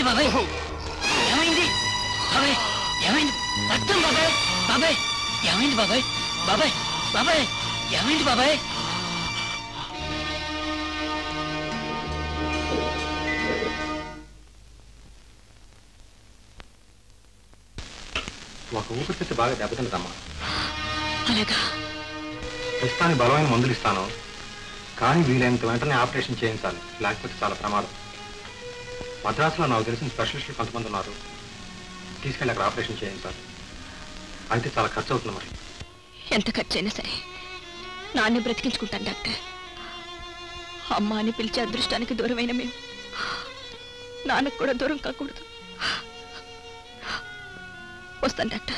ఏమైంది బాబాయ్ ఏమైంది బాబాయ్ ఏమైంది రక్తం బాబాయ్ బాబాయ్ ఏమైంది బాబాయ్ బాబాయ్ బాబాయ్ ఏమైంది బాబాయ్ ఒక ఊపిరితిత్తు బాగా దెబ్బతింటదమ్మా అలాగా ప్రస్తుతానికి బలమైన మందులు ఇస్తాను కానీ వీలైనంత వెంటనే ఆపరేషన్ చేయించాలి లేకపోతే చాలా ప్రమాదం మద్రాసులో నాకు తెలిసిన స్పెషలిస్టులు కొంతమంది ఉన్నారు తీసుకెళ్ళి అక్కడ ఆపరేషన్ చేయించాలి అయితే చాలా ఖర్చు అవుతుంది మరి ఎంత ఖర్చైనా సరే నాన్నే బ్రతికించుకుంటాను డాక్టర్ అమ్మ అని పిలిచే అదృష్టానికి దూరమైన మేము నాన్నకు కూడా దూరం కాకూడదు వస్తాను డాక్టర్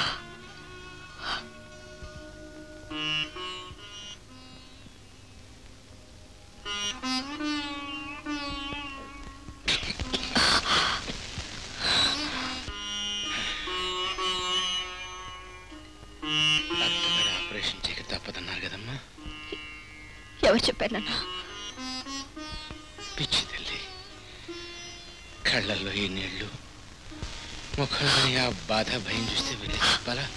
డాక్టర్ గారు ఆపరేషన్ చేయక తప్పదన్నారు కదమ్మా ఎవరు చెప్పారు నాన్న పిచ్చి తల్లి కళ్ళల్లో ఈ నీళ్లు ముఖంలోని ఆ బాధ భయం చూస్తే వెళ్ళి చెప్పాలా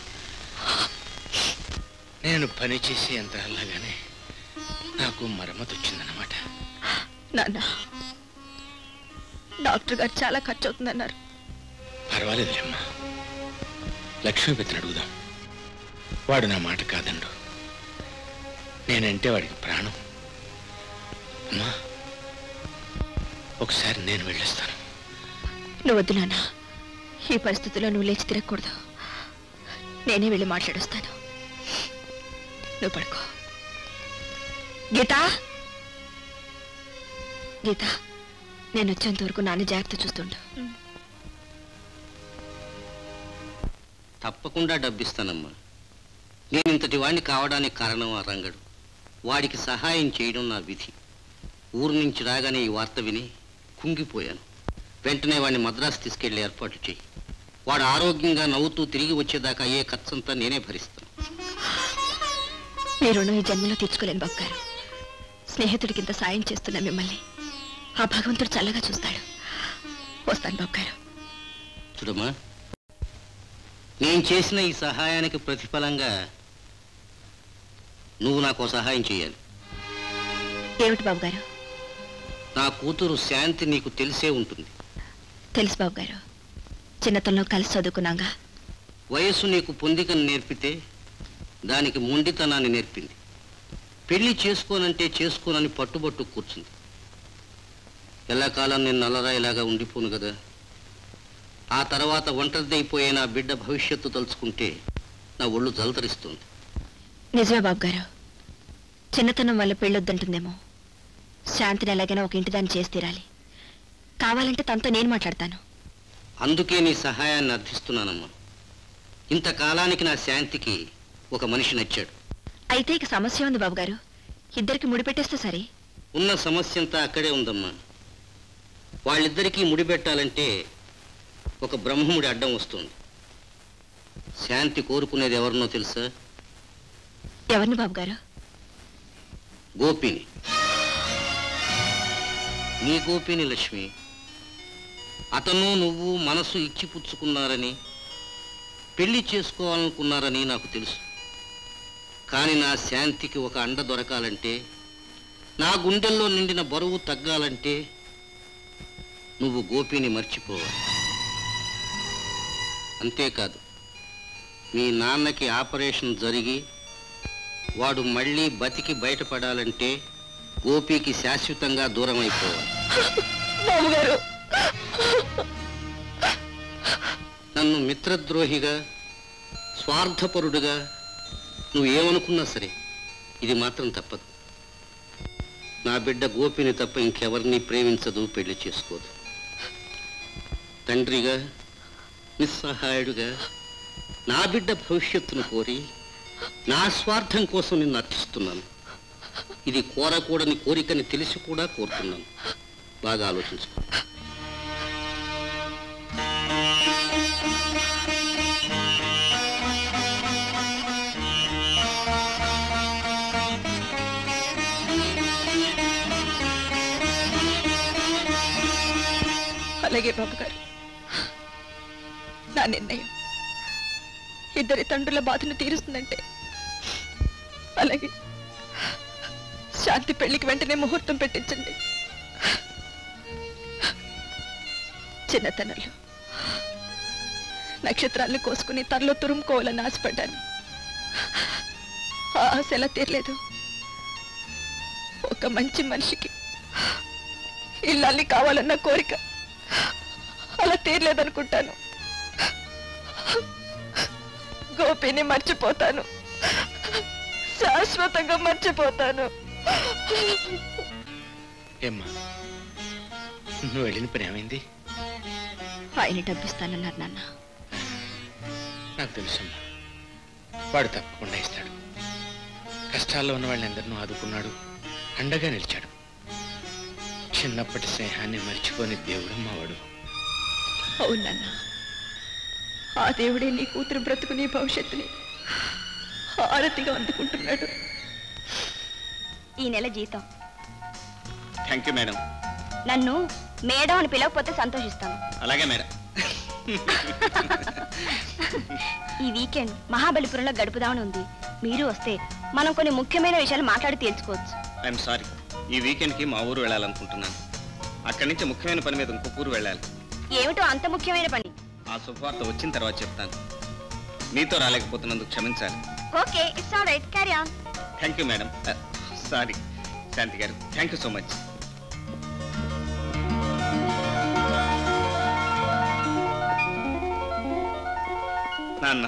నేను పని చేసే యంత్రాల్లాగానే నాకు మరమ్మతు వచ్చిందన్నమాట నాన్న డాక్టర్ గారు చాలా ఖర్చు అవుతుందన్నారు పర్వాలేదులేమ్మా లక్ష్మీపతిని అడుగుదాం వాడు నా మాట కాదండు నేనంటే వాడికి ప్రాణం అమ్మా ఒకసారి నేను వెళ్ళొస్తాను నువ్వు వద్దు నాన్న ఈ పరిస్థితిలో నువ్వు లేచి తిరగకూడదు నేనే వెళ్ళి మాట్లాడొస్తాను నువ్వు పడుకో గీత గీత నేను వచ్చేంత వరకు నాన్న జాగ్రత్త చూస్తుండు తప్పకుండా డబ్బిస్తానమ్మా నేను ఇంతటి వాడిని కావడానికి కారణం ఆ రంగడు వాడికి సహాయం చేయడం నా విధి ఊరు నుంచి రాగానే ఈ వార్త విని కుంగిపోయాను వెంటనే వాడిని మద్రాసు తీసుకెళ్లి ఏర్పాట్లు చేయి వాడు ఆరోగ్యంగా నవ్వుతూ తిరిగి వచ్చేదాకా అయ్యే ఖర్చంతా నేనే భరిస్తాను మీ రుణం ఈ జన్మలో తీర్చుకోలేను బాబు గారు స్నేహితుడికి ఇంత సాయం చేస్తున్నా మిమ్మల్ని ఆ భగవంతుడు చల్లగా చూస్తాడు వస్తాను బాబు గారు చూడమ్మా నేను చేసిన ఈ సహాయానికి ప్రతిఫలంగా నువ్వు నాకు ఓ సహాయం చేయాలి ఏమిటి బాబు గారు నా కూతురు శాంతి నీకు తెలిసే ఉంటుంది తెలుసు బాబు గారు చిన్నతనంలో కలిసి చదువుకున్నాగా వయస్సు నీకు పొందికను నేర్పితే దానికి మొండితనాన్ని నేర్పింది పెళ్లి చేసుకోనంటే చేసుకోనని పట్టుబట్టు కూర్చుంది ఎల్లకాలం నేను నల్లరాయిలాగా ఉండిపోను కదా ఆ తర్వాత ఒంటరిదైపోయే నా బిడ్డ భవిష్యత్తు తలుచుకుంటే నా ఒళ్ళు జలతరిస్తుంది నిజమే బాబు గారు చిన్నతనం వల్ల పెళ్ళొద్దంటుందేమో శాంతిని ఎలాగైనా ఒక ఇంటి దాన్ని చేసి తీరాలి కావాలంటే తనతో నేను మాట్లాడతాను అందుకే నీ సహాయాన్ని అర్థిస్తున్నానమ్మా ఇంతకాలానికి నా శాంతికి ఒక మనిషి నచ్చాడు అయితే ఇక సమస్య ఉంది బాబు గారు ఇద్దరికి ముడిపెట్టేస్తే సరే ఉన్న సమస్య అంతా అక్కడే ఉందమ్మా వాళ్ళిద్దరికీ ముడిపెట్టాలంటే ఒక బ్రహ్మముడి అడ్డం వస్తుంది శాంతి కోరుకునేది ఎవరినో తెలుసా ఎవరిని బాబు గారు గోపిని నీ గోపిని లక్ష్మి అతను నువ్వు మనసు ఇచ్చిపుచ్చుకున్నారని పెళ్లి చేసుకోవాలనుకున్నారని నాకు తెలుసు కానీ నా శాంతికి ఒక అండ దొరకాలంటే నా గుండెల్లో నిండిన బరువు తగ్గాలంటే నువ్వు గోపిని మర్చిపోవాలి అంతేకాదు మీ నాన్నకి ఆపరేషన్ జరిగి వాడు మళ్ళీ బతికి బయటపడాలంటే గోపికి శాశ్వతంగా దూరం అయిపోవాలి బాబు గారు నన్ను మిత్రద్రోహిగా స్వార్థపరుడుగా నువ్వు ఏమనుకున్నా సరే ఇది మాత్రం తప్పదు నా బిడ్డ గోపిని తప్ప ఇంకెవరిని ప్రేమించదు పెళ్లి చేసుకోదు తండ్రిగా నిస్సహాయుడుగా నా బిడ్డ భవిష్యత్తును కోరి నా స్వార్థం కోసం నిన్ను అర్థిస్తున్నాను ఇది కోరకూడని కోరికని తెలిసి కూడా కోరుతున్నాను బాగా ఆలోచించుకో అలాగే బాబు గారు నా నిర్ణయం ఇద్దరి తండ్రుల బాధను తీరుస్తుందంటే అలాగే శాంతి పెళ్లికి వెంటనే ముహూర్తం పెట్టించండి చిన్నతనంలో నక్షత్రాలను కోసుకుని తనలో తురుముకోవాలని ఆశపడ్డాను ఆ ఆశ ఎలా తీరలేదు ఒక మంచి మనిషికి ఇల్లాలి కావాలన్న కోరిక అలా తీరలేదనుకుంటాను గోపిని మర్చిపోతాను శాశ్వతంగా మర్చిపోతాను ఏమ్మా నువ్వు వెళ్ళిన పని ఏమైంది ఆయన డబ్బిస్తానన్నారు నాన్న నాకు తెలుసమ్మా వాడు తప్పకుండా ఇస్తాడు కష్టాల్లో ఉన్న వాళ్ళని అందరినూ ఆదుకున్నాడు అండగా నిలిచాడు చిన్నప్పటి స్నేహాన్ని మర్చిపోని దేవుడమ్మా వాడు అవును నాన్న ఆ దేవుడే నీ కూతురు బ్రతుకు నీ భవిష్యత్తుని హారతిగా అందుకుంటున్నాడు ఈ నెల జీతం థ్యాంక్ యూ మేడం నన్ను మేడం అని పిలవకపోతే సంతోషిస్తాను అలాగే మేడం ఈ వీకెండ్ మహాబలిపురంలో గడుపుదామని ఉంది మీరు వస్తే మనం కొన్ని ముఖ్యమైన విషయాలు మాట్లాడి తేల్చుకోవచ్చు ఐఎమ్ సారీ ఈ వీకెండ్కి మా ఊరు వెళ్ళాలనుకుంటున్నాను అక్కడి నుంచి ముఖ్యమైన పని మీద ఇంకొక ఊరు వెళ్ళాలి ఏమిటో అంత ముఖ్యమైన పని ఆ శుభవార్త వచ్చిన తర్వాత చెప్తాను మీతో రాలేకపోతున్నందుకు క్షమించాలి okay it's all right carry on thank you madam sorry Shanti garu thank you so much నాన్న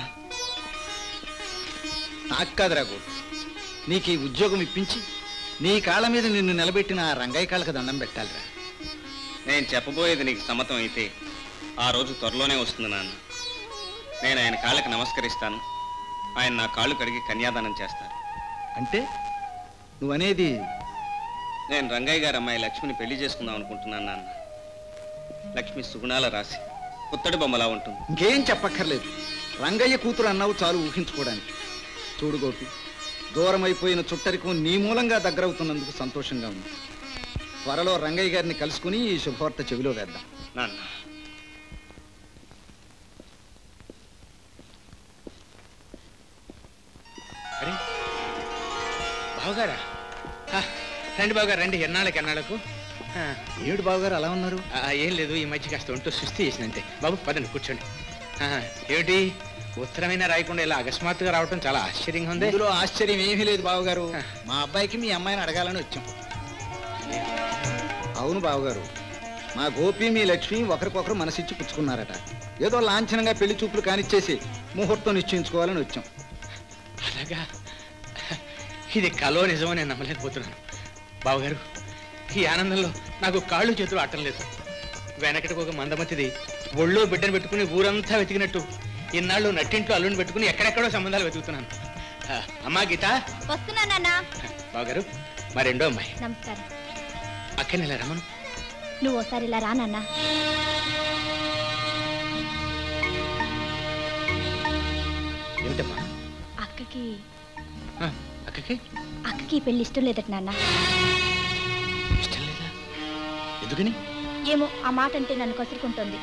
నాకు కాదురా గోపి నీకు ఈ ఉద్యోగం ఇప్పించి నీ కాళ్ళ మీద నిన్ను నిలబెట్టిన ఆ రంగయ్య కాళ్ళకి దండం పెట్టాలిరా నేను చెప్పబోయేది నీకు సమ్మతం అయితే ఆ రోజు త్వరలోనే వస్తుంది నాన్న నేను ఆయన కాళ్ళకి నమస్కరిస్తాను ఆయన నా కాళ్ళు కడిగి కన్యాదానం చేస్తారు అంటే నువ్వనేది నేను రంగయ్య గారి అమ్మాయి లక్ష్మిని పెళ్లి చేసుకుందాం అనుకుంటున్నాను నాన్న లక్ష్మి సుగుణాల రాసి పుత్తడి బొమ్మలా ఉంటుంది ఇంకేం చెప్పక్కర్లేదు రంగయ్య కూతురు అన్నావు చాలు ఊహించుకోవడానికి చూడు గోపి దూరం అయిపోయిన చుట్టరికం నీ మూలంగా దగ్గరవుతున్నందుకు సంతోషంగా ఉంది త్వరలో రంగయ్య గారిని కలుసుకుని ఈ శుభవార్త చెవిలో వేద్దాం నాన్న అరే బావగారా ఆ, రండి బావగారు రండి ఎన్నాళ్ళకి ఎన్నాళ్ళకు ఆ, ఏమిటి బావగారు అలా ఉన్నారు ఆ, ఏం లేదు ఈ మధ్య కాస్త ఒంటో సుస్థి చేసిందంటే బాబు పదండి కూర్చోండి ఆ, ఏమిటి ఉత్తరమైనా రాయకుండా ఇలా అకస్మాత్తుగా రావటం చాలా ఆశ్చర్యంగా ఉంది ఇందులో ఆశ్చర్యం ఏమీ లేదు బావగారు మా అబ్బాయికి మీ అమ్మాయిని అడగాలని వచ్చాం అవును బావగారు మా గోపి మీ లక్ష్మి ఒకరికొకరు మనసిచ్చి పుచ్చుకున్నారట ఏదో లాంఛనంగా పెళ్లి చూపులు కానిచ్చేసి ముహూర్తం నిశ్చయించుకోవాలని వచ్చాం అలాగా ఇది కలో నిజమో నేను నమ్మలేకపోతున్నాను బావగారు ఈ ఆనందంలో నాకు కాళ్ళు చేతులు ఆటం లేదు వెనకటికి ఒక మందమతిది ఒళ్ళో బిడ్డను పెట్టుకుని ఊరంతా వెతికినట్టు ఇన్నాళ్ళు నట్టింట్లో అల్లుని పెట్టుకుని ఎక్కడెక్కడో సంబంధాలు వెతుకుతున్నాను ఆ, అమ్మా గీత వస్తున్నానన్నా బావగారు మా రెండో అమ్మాయి నమస్కారం అక్కని ఇలా రమ్మను నువ్వు ఒకసారి ఇలా రానన్నా ఏమిటమ్మా అక్కకి ఆ, అక్కకి అక్కకి ఈ పెళ్లి ఇష్టం లేదట నాన్న ఇష్టం లేదా ఎందుకని ఏమో ఆ మాట అంటే నన్ను కసురుకుంటుంది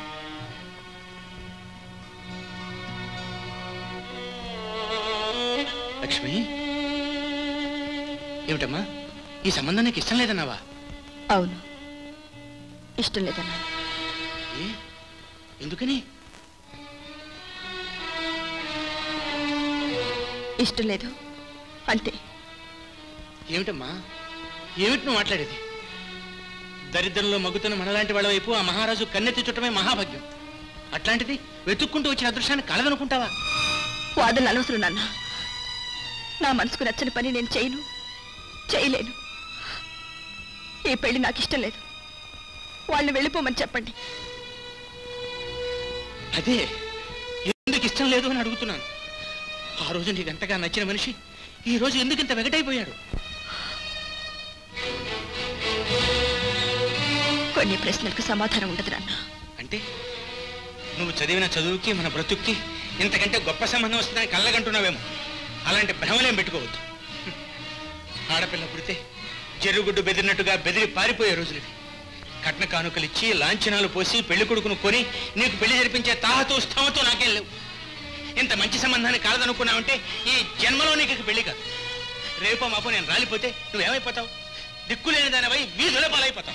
లక్ష్మి ఏమిటమ్మా ఈ సంబంధం నీకు ఇష్టం లేదన్నావా అవును ఇష్టం లేదన్నా ఏ ఎందుకని ఇష్టం లేదు అంతే ఏమిటమ్మా ఏమిటి నువ్వు మాట్లాడేది దరిద్రంలో మగ్గుతున్న మనలాంటి వాళ్ళ వైపు ఆ మహారాజు కన్నెత్తి చుట్టమే మహాభాగ్యం అట్లాంటిది వెతుక్కుంటూ వచ్చిన అదృష్టాన్ని కలదనుకుంటావా వాదనలు అనవసరం నాన్న నా మనసుకు నచ్చని పని నేను చేయను చేయలేను ఈ పెళ్లి నాకు ఇష్టం లేదు వాళ్ళని వెళ్ళిపోమని చెప్పండి అదే ఎందుకు ఇష్టం లేదు అని అడుగుతున్నాను ఆ రోజు నీకు అంతగా నచ్చిన మనిషి ఈ రోజు ఎందుకు ఇంత వెగటైపోయాడు కొన్ని ప్రశ్నలకు సమాధానం ఉండదు నాన్న అంటే నువ్వు చదివిన చదువుకి మన బ్రతుక్కి ఇంతకంటే గొప్ప సంబంధం వస్తుందని కళ్ళగంటున్నావేమో అలాంటి భ్రమలేం పెట్టుకోవద్దు హ్మ్. ఆడపిల్ల పుడితే జరుగుడ్డు బెదిరినట్టుగా బెదిరి పారిపోయే రోజులు ఇవి. కట్న కానుకలు ఇచ్చి లాంఛనాలు పోసి పెళ్లి కొడుకును కొని నీకు పెళ్లి జరిపించే తాహతో స్థమతో నాకేం లేవు ఇంత మంచి సంబంధాన్ని కాలదనుకున్నావంటే ఈ జన్మలో నీకు ఇక పెళ్లి కాదు రేపో మాపో నేను రాలిపోతే నువ్వేమైపోతావు దిక్కులేని దానివై వీధుల పాలైపోతావు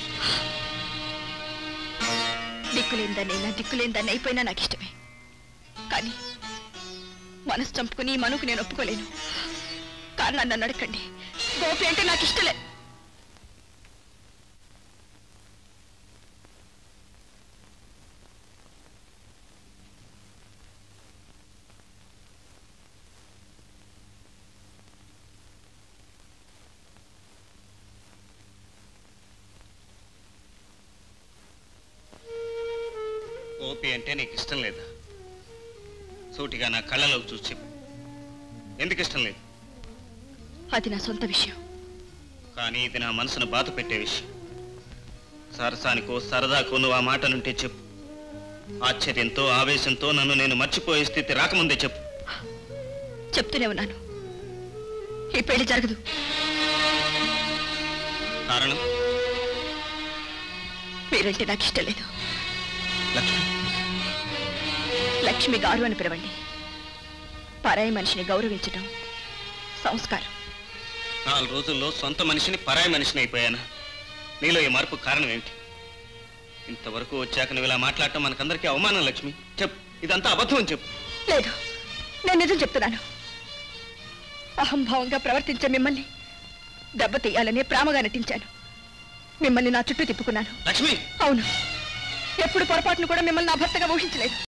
దిక్కులేందనైనా దిక్కులేందని అయిపోయినా నాకు ఇష్టమే కానీ మనసు చంపుకుని ఈ మనుకు నేను ఒప్పుకోలేను కారణాన్ని నన్ను అడగండి గోపి అంటే నాకు ఇష్టలే ఓపి అంటే నీకు ఇష్టం లేదా సూటిగా నా కళ్ళలోకి చూసి చెప్పు ఎందుకు ఇష్టం లేదు అది నా సొంత విషయం కానీ ఇది నా మనసును బాధ పెట్టే విషయం సరసానికో సరదాకో నువ్వు ఆ మాటనుంటే చెప్పు ఆశ్చర్యంతో ఆవేశంతో నన్ను నేను మర్చిపోయే స్థితి రాకముందే చెప్పు చెప్తూనే ఉన్నాను ఈ పెళ్లి జరగదు కారణం మీరంటే నాకు ఇష్టం లేదు లక్ష్మి లక్ష్మి గారు అని పిలవండి పరాయి మనిషిని గౌరవించడం సంస్కారం నాలుగు రోజుల్లో సొంత మనిషిని పరాయి మనిషిని అయిపోయాను నీలో ఈ మార్పు కారణం ఏంటి ఇంతవరకు వచ్చాక నువ్వు ఇలా మాట్లాడటం మనకందరికీ అవమానం లక్ష్మి చెప్పు ఇదంతా అబద్ధం అని చెప్పు లేదు నేను నిజం చెప్తున్నాను అహంభావంగా ప్రవర్తించే మిమ్మల్ని దెబ్బతీయాలనే ప్రేమగా నటించాను మిమ్మల్ని నా చుట్టూ తిప్పుకున్నాను లక్ష్మి అవును ఎప్పుడు పొరపాటును కూడా మిమ్మల్ని నా భర్తగా ఊహించలేదు